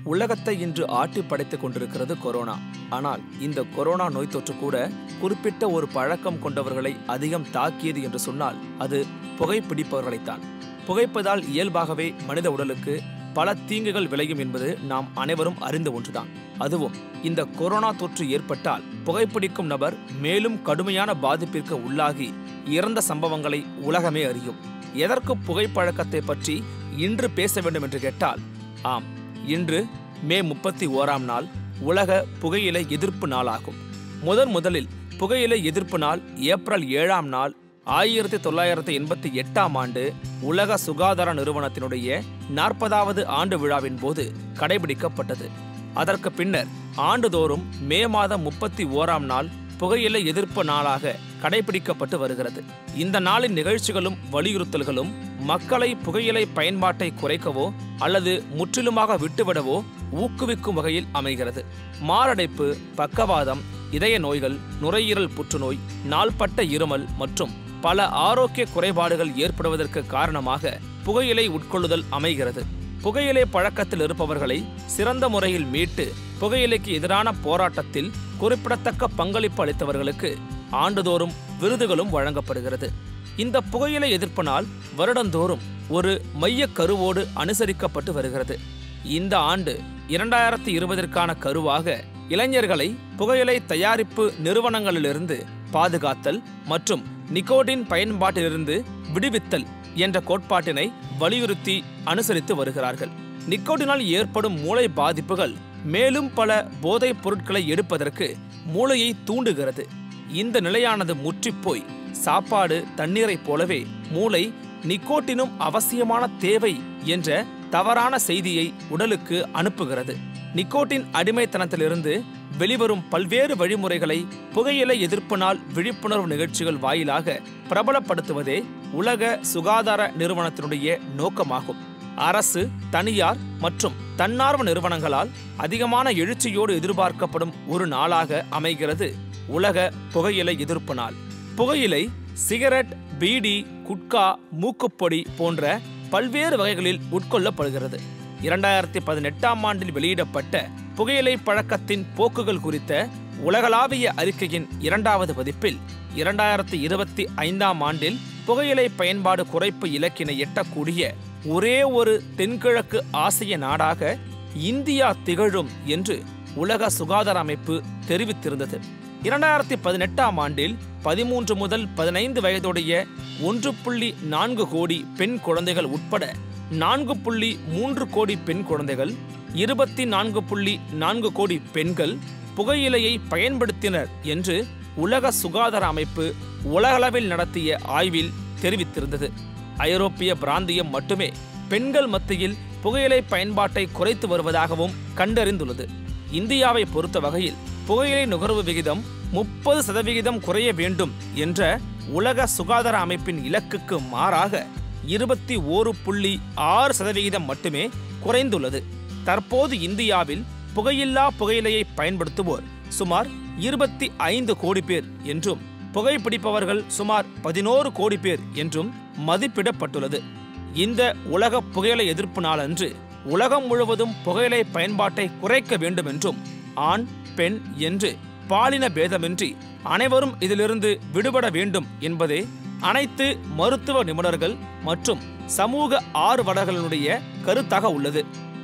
உலகத்தை இன்று ஆட்டி படைத்துக் கொண்டிருக்கிறது கொரோனா ஆனால் இந்த கொரோனா நோய் தொற்று கூட குறிப்பிட்ட ஒரு பழக்கம் கொண்டவர்களை அதிகம் தாக்கியது என்று சொன்னால் அது புகைப்பிடிப்பவர்களைத்தான் புகைப்பதால் இயல்பாகவே மனித உடலுக்கு பல தீங்குகள் விளையும் என்பது நாம் அனைவரும் அறிந்த ஒன்றுதான் அதுவும் இந்த கொரோனா தொற்று ஏற்பட்டால் புகைப்பிடிக்கும் நபர் மேலும் கடுமையான பாதிப்பிற்கு உள்ளாகி இறந்த சம்பவங்களை உலகமே அறியும் எதற்கு புகைப்பழக்கத்தை பற்றி இன்று பேச வேண்டும் என்று கேட்டால் ஆம் இன்று மே முப்பத்தி ஓராம் நாள் உலக புகையிலை எதிர்ப்பு நாளாகும் முதன் முதலில் புகையிலை எதிர்ப்பு நாள் ஏப்ரல் ஏழாம் நாள் ஆயிரத்தி தொள்ளாயிரத்தி எண்பத்தி எட்டாம் ஆண்டு உலக சுகாதார நிறுவனத்தினுடைய நாற்பதாவது ஆண்டு விழாவின் போது கடைபிடிக்கப்பட்டது அதற்கு பின்னர் ஆண்டுதோறும் மே மாதம் முப்பத்தி ஓராம் நாள் புகையிலை எதிர்ப்பு நாளாக கடைபிடிக்கப்பட்டு வருகிறது இந்த நாளின் நிகழ்ச்சிகளும் வலியுறுத்தல்களும் மக்களை புகையிலை பயன்பாட்டை குறைக்கவோ அல்லது முற்றிலுமாக விட்டுவிடவோ ஊக்குவிக்கும் வகையில் அமைகிறது மாரடைப்பு பக்கவாதம் இதய நோய்கள் நுரையீரல் புற்றுநோய் நாள்பட்ட இருமல் மற்றும் பல ஆரோக்கிய குறைபாடுகள் ஏற்படுவதற்கு காரணமாக புகையிலை உட்கொள்ளுதல் அமைகிறது புகையிலை பழக்கத்தில் இருப்பவர்களை சிறந்த முறையில் மீட்டு புகையிலைக்கு எதிரான போராட்டத்தில் குறிப்பிடத்தக்க பங்களிப்பு அளித்தவர்களுக்கு ஆண்டுதோறும் விருதுகளும் வழங்கப்படுகிறது இந்த புகையிலை எதிர்ப்பு நாள் வருடந்தோறும் ஒரு மைய கருவோடு அனுசரிக்கப்பட்டு வருகிறது இந்த ஆண்டு இரண்டாயிரத்தி இருபதற்கான கருவாக இளைஞர்களை புகையிலை தயாரிப்பு நிறுவனங்களிலிருந்து பாதுகாத்தல் மற்றும் நிக்கோடின் பயன்பாட்டிலிருந்து விடுவித்தல் என்ற கோட்பாட்டினை வலியுறுத்தி அனுசரித்து வருகிறார்கள் நிக்கோட்டினால் ஏற்படும் மூளை பாதிப்புகள் மேலும் பல போதைப் பொருட்களை எடுப்பதற்கு மூளையை தூண்டுகிறது இந்த நிலையானது முற்றிப்போய் சாப்பாடு தண்ணீரைப் போலவே மூளை நிக்கோட்டினும் அவசியமான தேவை என்ற தவறான செய்தியை உடலுக்கு அனுப்புகிறது நிக்கோட்டின் அடிமைத்தனத்திலிருந்து வெளிவரும் பல்வேறு வழிமுறைகளை புகையிலை எதிர்ப்பு நாள் விழிப்புணர்வு நிகழ்ச்சிகள் வாயிலாக பிரபலப்படுத்துவதே உலக சுகாதார நிறுவனத்தினுடைய நோக்கமாகும் அரசு தனியார் மற்றும் தன்னார்வ நிறுவனங்களால் அதிகமான எழுச்சியோடு எதிர்பார்க்கப்படும் ஒரு நாளாக அமைகிறது உலக புகையிலை எதிர்ப்பு நாள் புகையிலை சிகரெட் பீடி குட்கா மூக்குப்பொடி போன்ற பல்வேறு வகைகளில் உட்கொள்ளப்படுகிறது இரண்டாயிரத்தி பதினெட்டாம் ஆண்டில் வெளியிடப்பட்ட புகையிலை பழக்கத்தின் போக்குகள் குறித்த உலகளாவிய அறிக்கையின் இரண்டாவது பதிப்பில் இரண்டாயிரத்தி இருபத்தி ஐந்தாம் ஆண்டில் புகையிலை பயன்பாடு குறைப்பு இலக்கினை எட்டக்கூடிய ஒரே ஒரு தென்கிழக்கு ஆசிய நாடாக இந்தியா திகழும் என்று உலக சுகாதார அமைப்பு தெரிவித்திருந்தது இரண்டாயிரத்தி பதினெட்டாம் ஆண்டில் பதிமூன்று முதல் பதினைந்து வயதுடைய ஒன்று புள்ளி நான்கு கோடி பெண் குழந்தைகள் உட்பட நான்கு புள்ளி மூன்று கோடி பெண் குழந்தைகள் இருபத்தி நான்கு புள்ளி நான்கு கோடி பெண்கள் புகையிலையை பயன்படுத்தினர் என்று உலக சுகாதார அமைப்பு உலகளவில் நடத்திய ஆய்வில் தெரிவித்திருந்தது ஐரோப்பிய பிராந்தியம் மட்டுமே பெண்கள் மத்தியில் புகையிலை பயன்பாட்டை குறைத்து வருவதாகவும் கண்டறிந்துள்ளது இந்தியாவை பொறுத்த வகையில் புகையிலை நுகர்வு விகிதம் முப்பது சதவிகிதம் குறைய வேண்டும் என்ற உலக சுகாதார அமைப்பின் இலக்குக்கு மாறாக இருபத்தி ஓரு புள்ளி ஆறு சதவிகிதம் மட்டுமே குறைந்துள்ளது தற்போது இந்தியாவில் புகையில்லா புகையிலையை பயன்படுத்துவோர் சுமார் இருபத்தி ஐந்து கோடி பேர் என்றும் புகைப்பிடிப்பவர்கள் சுமார் பதினோரு கோடி பேர் என்றும் மதிப்பிடப்பட்டுள்ளது இந்த உலக புகையிலை எதிர்ப்பு நாளன்று உலகம் முழுவதும் புகையிலை பயன்பாட்டை குறைக்க வேண்டும் என்றும் ஆண் பெண் என்று பாலின பேதமின்றி அனைவரும் இதிலிருந்து விடுபட வேண்டும் என்பதே அனைத்து மருத்துவ நிபுணர்கள் மற்றும் சமூக ஆர்வலர்களுடைய கருத்தாக உள்ளது